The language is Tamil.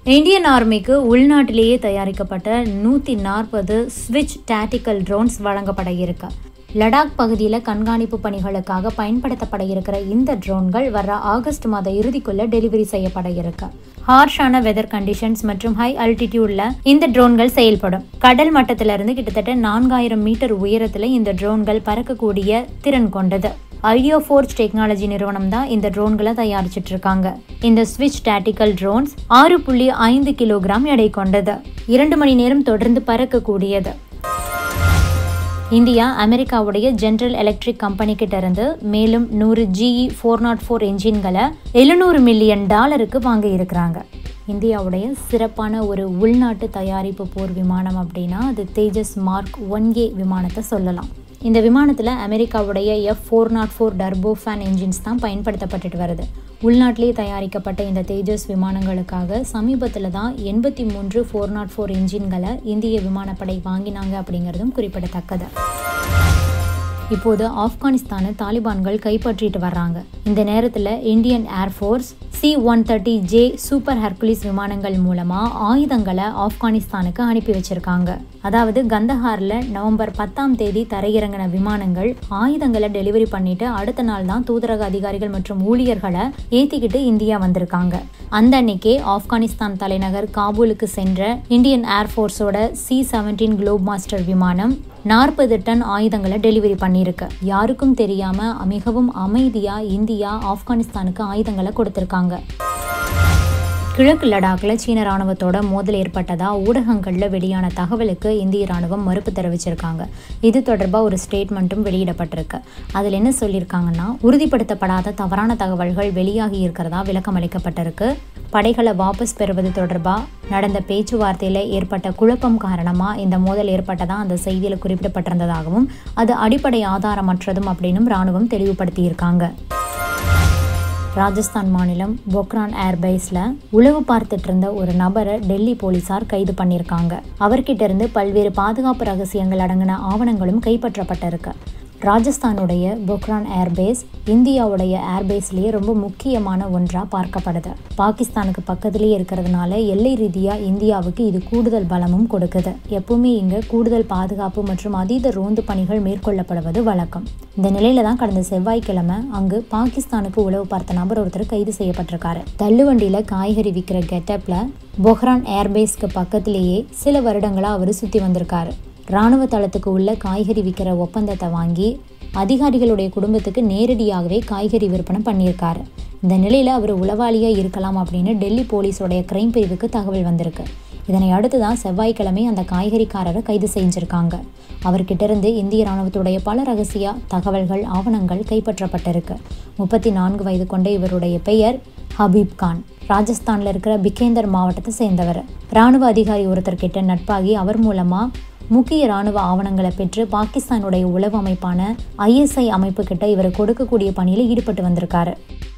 இந்தியன் ஆர்மிக்கு உள்நாட்டிலேயே தயாரிக்கப்பட்ட நூற்றி நாற்பது ஸ்விட்ச் டாட்டிக்கல் ட்ரோன்ஸ் வழங்கப்பட இருக்கு லடாக் பகுதியில் கண்காணிப்பு பணிகளுக்காக பயன்படுத்தப்பட இருக்கிற இந்த ட்ரோன்கள் வர ஆகஸ்ட் மாத இறுதிக்குள்ள டெலிவரி செய்யப்பட இருக்கு ஹார்ஷான வெதர் கண்டிஷன்ஸ் மற்றும் ஹை அல்டிடியூட்ல இந்த ட்ரோன்கள் செயல்படும் கடல் மட்டத்திலிருந்து கிட்டத்தட்ட நான்காயிரம் மீட்டர் உயரத்தில் இந்த ட்ரோன்கள் பறக்கக்கூடிய திறன் கொண்டது ஐடியோ ஃபோர்ஸ் டெக்னாலஜி நிறுவனம் தான் இந்த ட்ரோன்களை தயாரிச்சிட்டு இருக்காங்க இந்த ஸ்விட்ச் டாட்டிக்கல் ட்ரோன்ஸ் ஆறு புள்ளி ஐந்து கிலோகிராம் எடை கொண்டது இரண்டு மணி நேரம் தொடர்ந்து பறக்கக்கூடியது இந்தியா அமெரிக்காவுடைய ஜெனரல் எலக்ட்ரிக் கம்பெனி கிட்ட இருந்து மேலும் நூறு ஜிஇ ஃபோர் நாட் ஃபோர் என்ஜின்களை எழுநூறு மில்லியன் டாலருக்கு வாங்க இருக்கிறாங்க இந்தியாவுடைய சிறப்பான ஒரு உள்நாட்டு தயாரிப்பு போர் விமானம் அப்படின்னா அது தேஜஸ் மார்க் ஒன் ஏ விமானத்தை சொல்லலாம் இந்த விமானத்தில் அமெரிக்காவுடைய F four naught four turbofan engines தான் பயன்படுத்தப்பட்டுட்டு வருது உள்நாட்டிலே தயாரிக்கப்பட்ட இந்த தேஜஸ் விமானங்களுக்காக சமீபத்தில் தான் எண்பத்தி மூன்று ஃபோர் நாட் ஃபோர் என்ஜின்களை இந்திய விமானப்படை வாங்கினாங்க அப்படிங்கிறதும் குறிப்பிடத்தக்கது இப்போது ஆப்கானிஸ்தானை தாலிபான்கள் கைப்பற்றிட்டு வர்றாங்க இந்த நேரத்தில் Indian air force C one thirty J super Hercules விமானங்கள் மூலமா ஆயுதங்களை ஆப்கானிஸ்தானுக்கு அனுப்பி வச்சிருக்காங்க அதாவது கந்தஹாரில் நவம்பர் பத்தாம் தேதி தரையிறங்கின விமானங்கள் ஆயுதங்களை டெலிவரி பண்ணிட்டு அடுத்த நாள் தான் தூதரக அதிகாரிகள் மற்றும் ஊழியர்களை ஏத்திக்கிட்டு இந்தியா வந்திருக்காங்க அந்த அன்னைக்கே ஆப்கானிஸ்தான் தலைநகர் காபூலுக்கு சென்ற இந்தியன் ஏர்ஃபோர்ஸோட சி செவன்டீன் குளோப் மாஸ்டர் விமானம் நாற்பது டன் ஆயுதங்களை டெலிவரி பண்ணியிருக்கு யாருக்கும் தெரியாம மிகவும் அமைதியா இந்தியா ஆப்கானிஸ்தானுக்கு ஆயுதங்களை கொடுத்திருக்காங்க கிழக்கு லடாக்கில் சீன ராணுவத்தோட மோதல் ஏற்பட்டதா ஊடகங்களில் வெளியான தகவலுக்கு இந்திய ராணுவம் மறுப்பு தெரிவிச்சிருக்காங்க இது தொடர்பாக ஒரு ஸ்டேட்மெண்ட்டும் வெளியிடப்பட்டிருக்கு அதில் என்ன சொல்லியிருக்காங்கன்னா உறுதிப்படுத்தப்படாத தவறான தகவல்கள் வெளியாகி இருக்கிறதா விளக்கம் அளிக்கப்பட்டிருக்கு படைகளை வாபஸ் பெறுவது தொடர்பாக நடந்த பேச்சுவார்த்தையில் ஏற்பட்ட குழப்பம் காரணமாக இந்த மோதல் ஏற்பட்டதா அந்த செய்தியில் குறிப்பிடப்பட்டிருந்ததாகவும் அது அடிப்படை ஆதாரமற்றதும் அப்படின்னும் ராணுவம் தெளிவுபடுத்தியிருக்காங்க ராஜஸ்தான் மாநிலம் பொக்ரான் ஏர்பேஸில் உளவு பார்த்துட்டு இருந்த ஒரு நபரை டெல்லி போலீசார் கைது பண்ணியிருக்காங்க அவர்கிட்ட இருந்து பல்வேறு பாதுகாப்பு ரகசியங்கள் அடங்கின ஆவணங்களும் கைப்பற்றப்பட்டிருக்கு ராஜஸ்தானுடைய பொக்ரான் ஏர்பேஸ் இந்தியாவுடைய ஏர்பேஸ்லேயே ரொம்ப முக்கியமான ஒன்றாக பார்க்கப்படுது பாகிஸ்தானுக்கு பக்கத்துலேயே இருக்கிறதுனால எல்லை ரீதியாக இந்தியாவுக்கு இது கூடுதல் பலமும் கொடுக்குது எப்பவுமே இங்கே கூடுதல் பாதுகாப்பு மற்றும் அதீத ரோந்து பணிகள் மேற்கொள்ளப்படுவது வழக்கம் இந்த நிலையில தான் கடந்த செவ்வாய்க்கிழமை அங்கு பாகிஸ்தானுக்கு உளவு பார்த்த நபர் ஒருத்தர் கைது செய்யப்பட்டிருக்காரு தள்ளுவண்டியில் காய்கறி விற்கிற கெட்டப்பில் பொஹ்ரான் ஏர்பேஸ்க்கு பக்கத்திலேயே சில வருடங்களாக அவர் சுற்றி வந்திருக்காரு இராணுவ தளத்துக்கு உள்ள காய்கறி விற்கிற ஒப்பந்தத்தை வாங்கி அதிகாரிகளுடைய குடும்பத்துக்கு நேரடியாகவே காய்கறி விற்பனை பண்ணியிருக்காரு இந்த நிலையில் அவர் உளவாளியாக இருக்கலாம் அப்படின்னு டெல்லி போலீஸோடைய கிரைம் பிரிவுக்கு தகவல் வந்திருக்கு இதனை அடுத்து தான் செவ்வாய்க்கிழமை அந்த காய்கறிக்காரரை கைது செஞ்சிருக்காங்க அவர்கிட்ட இருந்து இந்திய ராணுவத்துடைய பல ரகசிய தகவல்கள் ஆவணங்கள் கைப்பற்றப்பட்டிருக்கு முப்பத்தி நான்கு வயது கொண்ட இவருடைய பெயர் ஹபீப் கான் ராஜஸ்தானில் இருக்கிற பிகேந்தர் மாவட்டத்தை சேர்ந்தவர் ராணுவ அதிகாரி ஒருத்தர் கிட்ட நட்பாகி அவர் மூலமாக முக்கிய ராணுவ ஆவணங்களை பெற்று பாகிஸ்தானுடைய உளவு அமைப்பான ஐஎஸ்ஐ அமைப்பு கிட்ட இவர் கொடுக்கக்கூடிய பணியில் ஈடுபட்டு வந்திருக்காரு